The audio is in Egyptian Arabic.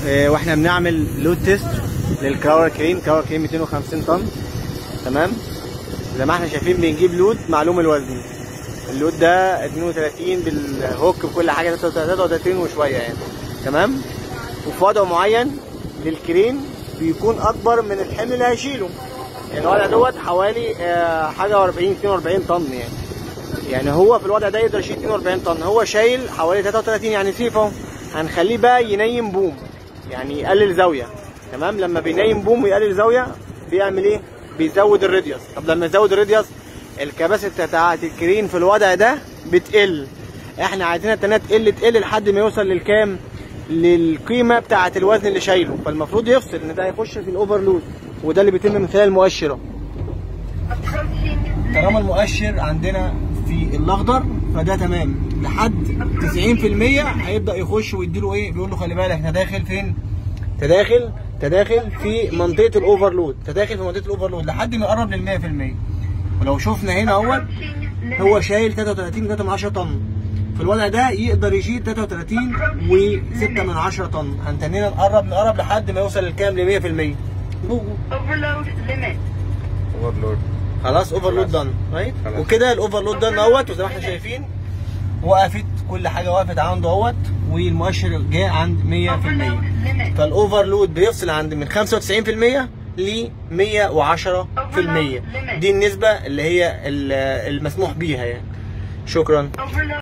آه، واحنا بنعمل لود تيست للكراور كرين كراور كرين 250 طن تمام زي ما احنا شايفين بنجيب لود معلوم الوزن اللود ده 32 بالهوك بكل حاجه 33 وشويه يعني تمام وفي وضع معين للكرين بيكون اكبر من الحمل اللي هيشيله يعني الوضع دوت حوالي آه، حاجه 40 42 طن يعني يعني هو في الوضع ده يقدر يشيل 42 طن هو شايل حوالي 33 يعني سيف اهو هنخليه بقى ينيم بوم يعني يقلل زاويه تمام لما بينيم بوم ويقلل زاويه بيعمل ايه بيزود الراديوس طب لما يزود الراديوس الكباسيتي بتاعت الكرين في الوضع ده بتقل احنا عايزينها التانية تقل تقل لحد ما يوصل للكام للقيمه بتاعت الوزن اللي شايله فالمفروض يفصل ان ده يخش في الاوفرلود وده اللي بيتم من خلال المؤشر اهو. طالما المؤشر عندنا في الاخضر فده تمام لحد 90% هيبدا يخش ويديله ايه بيقول له خلي بالك انت داخل فين تداخل تداخل في منطقه الاوفرلود تداخل في منطقه الاوفرلود لحد ما يقرب لل 100% ولو شفنا هنا اهوت هو شايل 33 3 من 10 طن في الوضع ده يقدر يشيل 33 و6 من 10 طن هنتنينا نقرب نقرب لحد ما يوصل للكام ل 100% Overload limit. اوفرلود خلاص اوفرلود دان رايت خلاص. وكده الاوفرلود دان اهوت وزي ما احنا شايفين وقفت كل حاجه وقفت عنده اهوت والمؤشر جاء عند 100% limit. فالاوفرلود بيفصل عند من 95% ل 110% دي النسبه اللي هي ال- المسموح بيها يعني شكرا Overload.